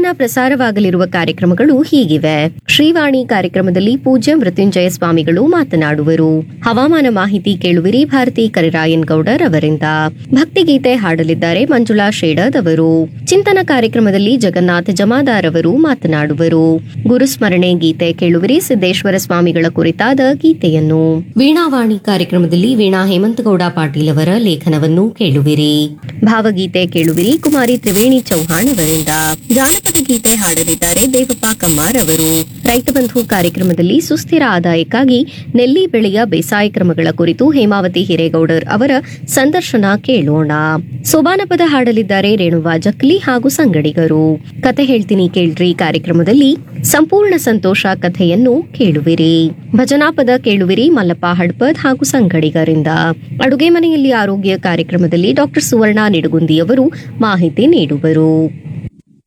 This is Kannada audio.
ದಿನ ಪ್ರಸಾರವಾಗಲಿರುವ ಕಾರ್ಯಕ್ರಮಗಳು ಹೀಗಿವೆ ಶ್ರೀವಾಣಿ ಕಾರ್ಯಕ್ರಮದಲ್ಲಿ ಪೂಜ್ಯ ಮೃತ್ಯುಂಜಯ ಸ್ವಾಮಿಗಳು ಮಾತನಾಡುವರು ಹವಾಮಾನ ಮಾಹಿತಿ ಕೇಳುವಿರಿ ಭಾರತಿ ಕರಿರಾಯನ್ ಗೌಡರ್ ಅವರಿಂದ ಭಕ್ತಿಗೀತೆ ಹಾಡಲಿದ್ದಾರೆ ಮಂಜುಳಾ ಶೇಡದ್ ಅವರು ಚಿಂತನ ಕಾರ್ಯಕ್ರಮದಲ್ಲಿ ಜಗನ್ನಾಥ ಜಮಾದಾರ್ ಅವರು ಮಾತನಾಡುವರು ಗುರುಸ್ಮರಣೆ ಗೀತೆ ಕೇಳುವಿರಿ ಸಿದ್ದೇಶ್ವರ ಸ್ವಾಮಿಗಳ ಕುರಿತಾದ ಗೀತೆಯನ್ನು ವೀಣಾವಾಣಿ ಕಾರ್ಯಕ್ರಮದಲ್ಲಿ ವೀಣಾ ಹೇಮಂತಗೌಡ ಪಾಟೀಲ್ ಅವರ ಲೇಖನವನ್ನು ಕೇಳುವಿರಿ ಭಾವಗೀತೆ ಕೇಳುವಿರಿ ಕುಮಾರಿ ತ್ರಿವೇಣಿ ಚೌಹಾಣ್ ಅವರಿಂದ ಜಾನಪದ ಗೀತೆ ಹಾಡಲಿದ್ದಾರೆ ದೇವಪ್ಪ ಕಮ್ಮಾರ್ ಅವರು ರೈತ ಬಂಧು ಕಾರ್ಯಕ್ರಮದಲ್ಲಿ ಸುಸ್ಥಿರ ಆದಾಯಕ್ಕಾಗಿ ನೆಲ್ಲಿ ಬೆಳೆಯ ಬೇಸಾಯ ಕ್ರಮಗಳ ಕುರಿತು ಹೇಮಾವತಿ ಹಿರೇಗೌಡರ್ ಅವರ ಸಂದರ್ಶನ ಕೇಳೋಣ ಸೋಬಾನಪದ ಹಾಡಲಿದ್ದಾರೆ ರೇಣುವಾ ಜಕ್ಲಿ ಹಾಗೂ ಸಂಗಡಿಗರು ಕತೆ ಹೇಳ್ತೀನಿ ಕೇಳ್ರಿ ಕಾರ್ಯಕ್ರಮದಲ್ಲಿ ಸಂಪೂರ್ಣ ಸಂತೋಷ ಕಥೆಯನ್ನು ಕೇಳುವಿರಿ ಭಜನಾಪದ ಕೇಳುವಿರಿ ಮಲ್ಲಪ್ಪ ಹಡ್ಪದ್ ಹಾಗೂ ಸಂಗಡಿಗರಿಂದ ಅಡುಗೆ ಮನೆಯಲ್ಲಿ ಆರೋಗ್ಯ ಕಾರ್ಯಕ್ರಮದಲ್ಲಿ ಡಾಕ್ಟರ್ ಸುವರ್ಣ ನಿಡುಗುಂದಿ ಅವರು ಮಾಹಿತಿ ನೀಡುವರು